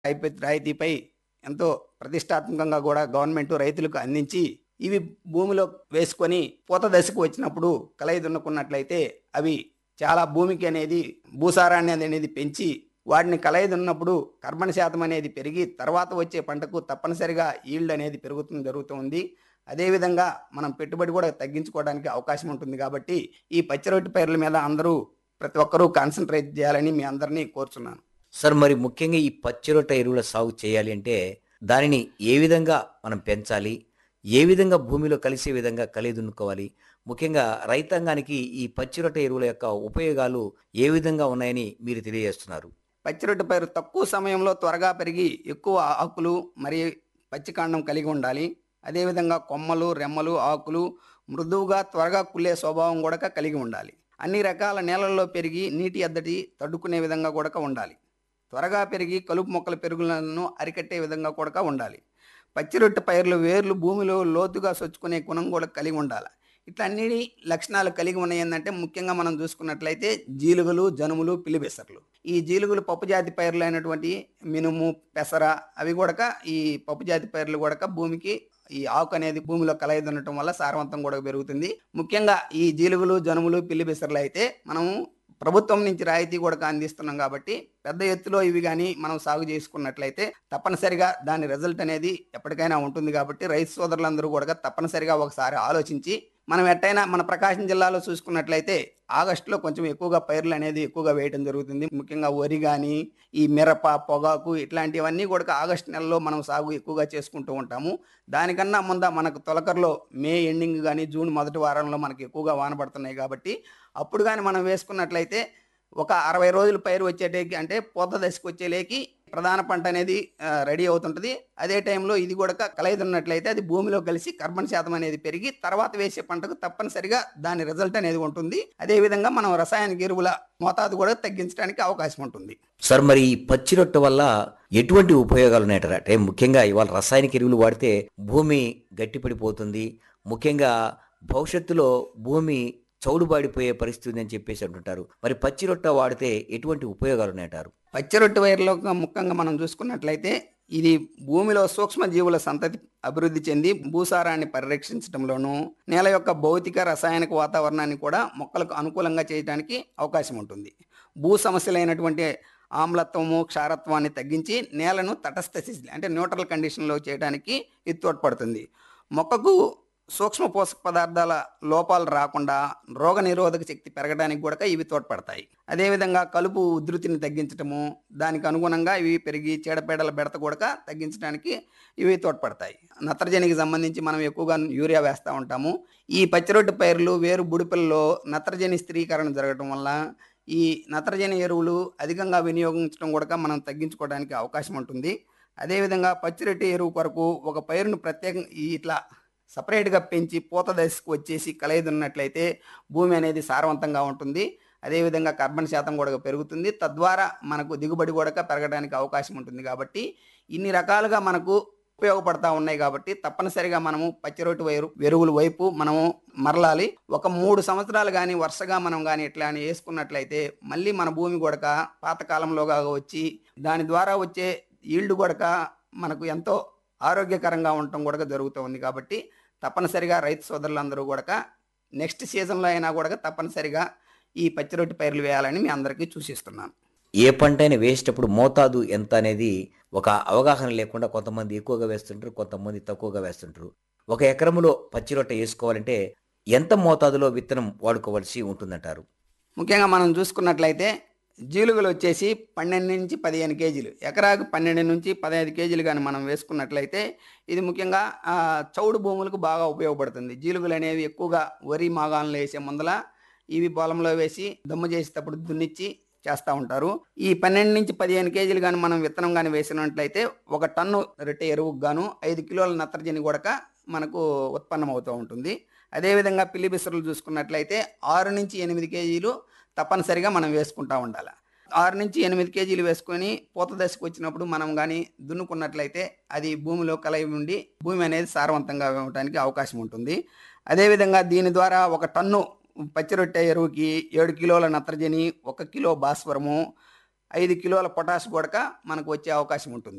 రాయితీ రాయితీపై ఎంతో ప్రతిష్టాత్మకంగా కూడా గవర్నమెంట్ రైతులకు అందించి ఇవి భూమిలో వేసుకొని పూత దశకు వచ్చినప్పుడు కలయి దున్నుకున్నట్లయితే అవి చాలా భూమికి అనేది భూసారాన్ని అనేది పెంచి వాటిని కలయి దున్నప్పుడు కర్బన శాతం అనేది పెరిగి తర్వాత వచ్చే పంటకు తప్పనిసరిగా ఈల్డ్ అనేది పెరుగుతుంది జరుగుతుంది అదేవిధంగా మనం పెట్టుబడి కూడా తగ్గించుకోవడానికి అవకాశం ఉంటుంది కాబట్టి ఈ పచ్చిరొట్టి పైర్ల మీద అందరూ ప్రతి ఒక్కరూ కాన్సన్ట్రేట్ చేయాలని మీ అందరినీ కోరుచున్నాను సార్ మరి ముఖ్యంగా ఈ పచ్చిరొట్ట ఎరువుల సాగు చేయాలి అంటే దానిని ఏ విధంగా మనం పెంచాలి ఏ విధంగా భూమిలో కలిసే విధంగా కలిగి దున్నుకోవాలి ముఖ్యంగా రైతాంగానికి ఈ పచ్చిరొట్ట ఎరువుల యొక్క ఉపయోగాలు ఏ విధంగా ఉన్నాయని మీరు తెలియజేస్తున్నారు పచ్చిరొట్టు పైరు తక్కువ సమయంలో త్వరగా పెరిగి ఎక్కువ ఆకులు మరియు పచ్చికాండం కలిగి ఉండాలి అదేవిధంగా కొమ్మలు రెమ్మలు ఆకులు మృదువుగా త్వరగా కుళ్ళే స్వభావం కూడా కలిగి ఉండాలి అన్ని రకాల నేలల్లో పెరిగి నీటి ఎద్దటి తడుకునే విధంగా కూడా ఉండాలి త్వరగా పెరిగి కలుపు మొక్కల పెరుగులను అరికట్టే విధంగా కూడా ఉండాలి పచ్చిరొట్టు పైర్లు వేర్లు భూమిలో లోతుగా సొచ్చుకునే గుణం కూడా కలిగి ఉండాలి ఇట్లా అన్ని లక్షణాలు కలిగి ఉన్నాయి ఏంటంటే ముఖ్యంగా మనం చూసుకున్నట్లయితే జీలుగులు జనుములు పిల్లిబెసర్లు ఈ జీలుగులు పప్పు జాతి పైర్లు అయినటువంటి మినుము పెసర అవి కూడా ఈ పప్పు జాతి పైర్లు కూడా భూమికి ఈ ఆకు అనేది భూమిలో కలయి దున్నటం వల్ల సారవంతం కూడా పెరుగుతుంది ముఖ్యంగా ఈ జీలుగులు జనుములు పిల్లి బెసర్లు అయితే మనము ప్రభుత్వం నుంచి రాయితీ కూడా అందిస్తున్నాం కాబట్టి పెద్ద ఎత్తులో ఇవి కానీ మనం సాగు చేసుకున్నట్లయితే తప్పనిసరిగా దాని రిజల్ట్ అనేది ఎప్పటికైనా ఉంటుంది కాబట్టి రైతు సోదరులందరూ కూడా తప్పనిసరిగా ఒకసారి ఆలోచించి మనం ఎట్టయినా మన ప్రకాశం జిల్లాలో చూసుకున్నట్లయితే ఆగస్టులో కొంచెం ఎక్కువగా పైర్లు అనేది ఎక్కువగా వేయడం జరుగుతుంది ముఖ్యంగా వరి కానీ ఈ మిరప పొగాకు ఇట్లాంటివన్నీ కూడా ఆగస్టు నెలలో మనం సాగు ఎక్కువగా చేసుకుంటూ ఉంటాము దానికన్నా ముంద మనకు తొలకరలో మే ఎండింగ్ కానీ జూన్ మొదటి వారంలో మనకి ఎక్కువగా వానపడుతున్నాయి కాబట్టి అప్పుడు కానీ మనం వేసుకున్నట్లయితే ఒక అరవై రోజులు పైరు వచ్చేటేకి అంటే పూత దశకు వచ్చేలేకి ప్రధాన పంట అనేది ఆ, రెడీ అవుతుంటుంది అదే టైంలో ఇది కూడా కలయితున్నట్లయితే అది భూమిలో కలిసి కర్బన శాతం అనేది పెరిగి తర్వాత వేసే పంటకు తప్పనిసరిగా దాని రిజల్ట్ అనేది ఉంటుంది అదేవిధంగా మనం రసాయనిక ఎరువుల మోతాదు కూడా తగ్గించడానికి అవకాశం ఉంటుంది సార్ మరి ఈ పచ్చిరొట్ట వల్ల ఎటువంటి ఉపయోగాలు ఉన్నాయట అంటే ముఖ్యంగా ఇవాళ రసాయనిక ఎరువులు వాడితే భూమి గట్టిపడిపోతుంది ముఖ్యంగా భవిష్యత్తులో భూమి చౌడుబాడిపోయే పరిస్థితి ఉంది అని చెప్పేసి అంటుంటారు మరి పచ్చిరొట్ట వాడితే ఎటువంటి ఉపయోగాలు ఉన్నాయంటారు పచ్చిరొట్టు వైర్లో ముఖ్యంగా మనం చూసుకున్నట్లయితే ఇది భూమిలో సూక్ష్మ జీవుల సంతతి అభివృద్ధి చెంది భూసారాన్ని పరిరక్షించడంలోనూ నేల యొక్క భౌతిక రసాయనిక వాతావరణాన్ని కూడా మొక్కలకు అనుకూలంగా చేయడానికి అవకాశం ఉంటుంది భూ సమస్యలైనటువంటి ఆమ్లత్వము క్షారత్వాన్ని తగ్గించి నేలను తటస్థ స్థితి అంటే న్యూట్రల్ కండిషన్లో చేయడానికి ఇది తోడ్పడుతుంది మొక్కకు సూక్ష్మ పోషక పదార్థాల లోపాలు రాకుండా రోగ నిరోధక శక్తి పెరగడానికి కూడా ఇవి తోడ్పడతాయి అదేవిధంగా కలుపు ఉధృతిని తగ్గించటము దానికి అనుగుణంగా ఇవి పెరిగి చీడపీడల బెడత కూడా తగ్గించడానికి ఇవి తోడ్పడతాయి నత్రజనికి సంబంధించి మనం ఎక్కువగా యూరియా వేస్తూ ఉంటాము ఈ పచ్చిరొట్టు పైర్లు వేరు బుడిపిల్లో నత్రజని స్థిరీకరణ జరగడం వల్ల ఈ నత్రజని ఎరువులు అధికంగా వినియోగించడం కూడా మనం తగ్గించుకోవడానికి అవకాశం ఉంటుంది అదేవిధంగా పచ్చిరొట్టి ఎరువు కొరకు ఒక పైరును ప్రత్యేకంగా ఈ ఇట్లా సపరేట్గా పెంచి పూత దశకు వచ్చేసి కలయిదున్నట్లయితే భూమి అనేది సారవంతంగా ఉంటుంది అదేవిధంగా కార్బన్ శాతం కూడా పెరుగుతుంది తద్వారా మనకు దిగుబడి కూడా పెరగడానికి అవకాశం ఉంటుంది కాబట్టి ఇన్ని రకాలుగా మనకు ఉపయోగపడతా ఉన్నాయి కాబట్టి తప్పనిసరిగా మనము పచ్చిరొట్టు వైరు ఎరువుల వైపు మనము మరలాలి ఒక మూడు సంవత్సరాలు కానీ వరుసగా మనం కానీ ఇట్లా అని వేసుకున్నట్లయితే మళ్ళీ మన భూమి కూడా పాతకాలంలోగా వచ్చి దాని ద్వారా వచ్చే ఈల్డ్ కూడా మనకు ఎంతో ఆరోగ్యకరంగా ఉండటం కూడా జరుగుతూ ఉంది కాబట్టి తప్పనిసరిగా రైతు సోదరులందరూ కూడా నెక్స్ట్ సీజన్లో అయినా కూడా తప్పనిసరిగా ఈ పచ్చిరొట్టి పైర్లు వేయాలని మీ అందరికీ సూచిస్తున్నాను ఏ పంట అయినా వేసేటప్పుడు మోతాదు ఎంత అనేది ఒక అవగాహన లేకుండా కొంతమంది ఎక్కువగా వేస్తుంటారు కొంతమంది తక్కువగా వేస్తుంటారు ఒక ఎకరములో పచ్చిరొట్ట వేసుకోవాలంటే ఎంత మోతాదులో విత్తనం వాడుకోవాల్సి ఉంటుందంటారు ముఖ్యంగా మనం చూసుకున్నట్లయితే జీలుగులు వచ్చేసి పన్నెండు నుంచి పదిహేను కేజీలు ఎకరాకు పన్నెండు నుంచి పదహైదు కేజీలు కానీ మనం వేసుకున్నట్లయితే ఇది ముఖ్యంగా ఆ, చౌడు భూములకు బాగా ఉపయోగపడుతుంది జీలుగులు అనేవి ఎక్కువగా వరి మాగాలను వేసే ముందల ఇవి పొలంలో వేసి దమ్ము చేసేటప్పుడు దున్నిచ్చి చేస్తూ ఉంటారు ఈ పన్నెండు నుంచి పదిహేను కేజీలు కానీ మనం విత్తనం కానీ వేసినట్లయితే ఒక టన్ను రొట్టె ఎరువుకు గాను ఐదు కిలోల నత్రజని కూడా మనకు ఉత్పన్నం అవుతూ ఉంటుంది అదేవిధంగా పిల్లి బిసరులు చూసుకున్నట్లయితే ఆరు నుంచి ఎనిమిది కేజీలు తప్పనిసరిగా మనం వేసుకుంటా ఉండాలి ఆరు నుంచి ఎనిమిది కేజీలు వేసుకొని పూత దశకు వచ్చినప్పుడు మనం కానీ దున్నుకున్నట్లయితే అది భూమిలో కలయి ఉండి భూమి అనేది సారవంతంగా ఇవ్వడానికి అవకాశం ఉంటుంది అదేవిధంగా దీని ద్వారా ఒక టన్ను పచ్చిరొట్టె ఎరువుకి ఏడు కిలోల నత్రజని ఒక కిలో భాస్వరము ఐదు కిలోల పొటాష్ కూడా మనకు వచ్చే అవకాశం ఉంటుంది